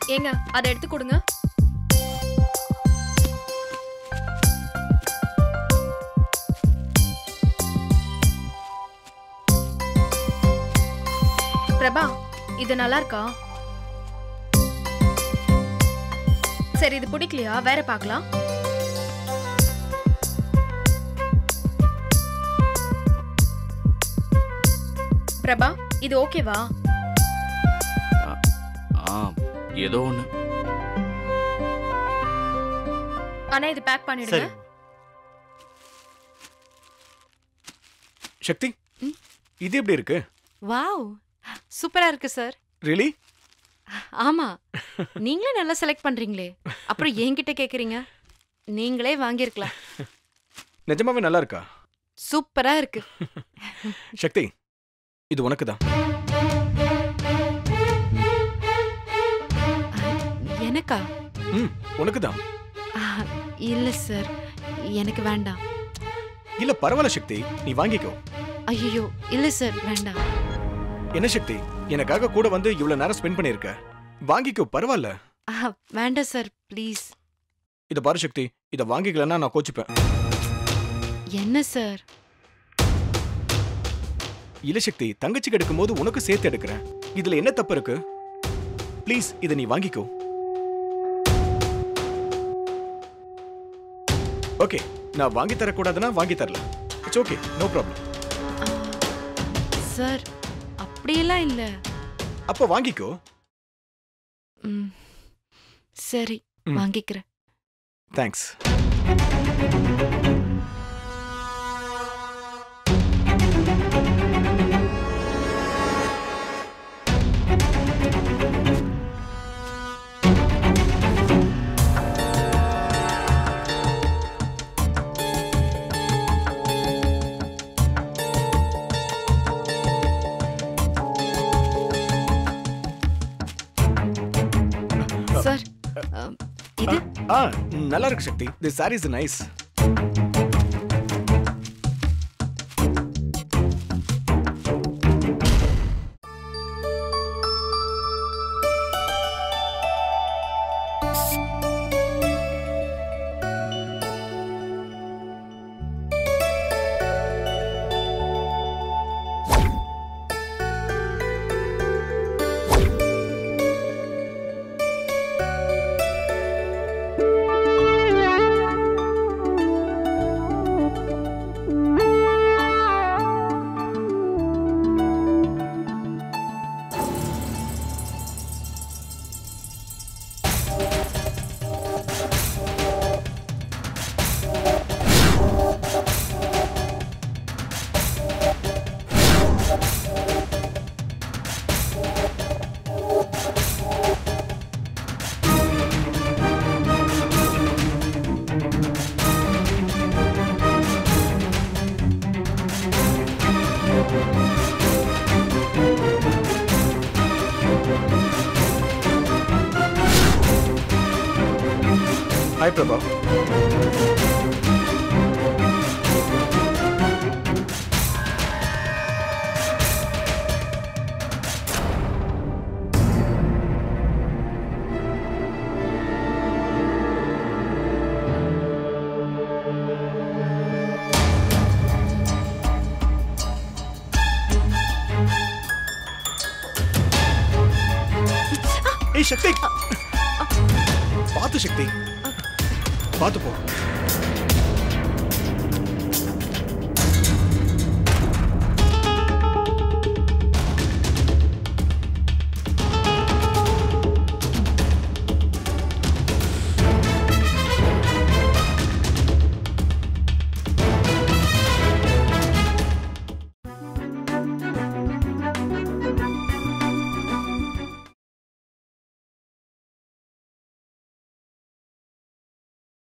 ஏங்க அதை எடுத்து கொடுங்க பிரபா இது நல்லா இருக்கா சரி இது பிடிக்கலையா வேற பார்க்கலாம் பிரபா இது ஓகேவா ஆ ஏதோ ஒன்று ஆனா இது பேக் பண்ணிடுங்க சரி சக்தி ம்? இது எப்படி இருக்கு வாவ் சூப்பரா இருக்கு சார் ரியலி ஆமா நீங்களே நல்லா செலக்ட் பண்றீங்களே அப்புறம் என்கிட்ட கேக்குறீங்க நீங்களே வாங்கியிருக்கலாம் நிஜமாவே நல்லா இருக்கா சூப்பரா இருக்கு சக்தி இது உனக்கு தான் எனக்கா ம் உனக்கு தான் ஆஹ், இல்ல சார் எனக்கு வேண்டாம் இல்ல பரவாயில்ல சக்தி நீ வாங்கிக்கோ ஐயோ இல்ல சார் வேண்டாம் என்ன சக்தி எனக்காக கூட வந்து இவ்வளவு நேரம் ஸ்பெண்ட் பண்ணிருக்க வாங்கிக்கோ பரவாயில்ல ஆஹ், வேண்டாம் சார் ப்ளீஸ் இத பாரு சக்தி இத வாங்கிக்கலன்னா நான் கோச்சிப்பேன் என்ன சார் இல்ல சக்தி தங்கச்சிக்கு எடுக்கும்போது உனக்கு சேர்த்து எடுக்கிறேன் இதுல என்ன தப்பு இருக்கு ப்ளீஸ் இத நீ வாங்கிக்கோ ஓகே நான் வாங்கி தரக்கூடாதுன்னா வாங்கி தரல it's okay no problem ah, sir அப்படியெல்லாம் இல்ல அப்போ வாங்கிக்கோ ம், சரி ம். வாங்கிக்கிறேன் தேங்க்ஸ் சார் அஹ், இது ஆ நல்லா இருக்கு Shakti the sari is nice hi Prabha ஏய் சக்தி பார்த்து சக்தி பார்த்து போ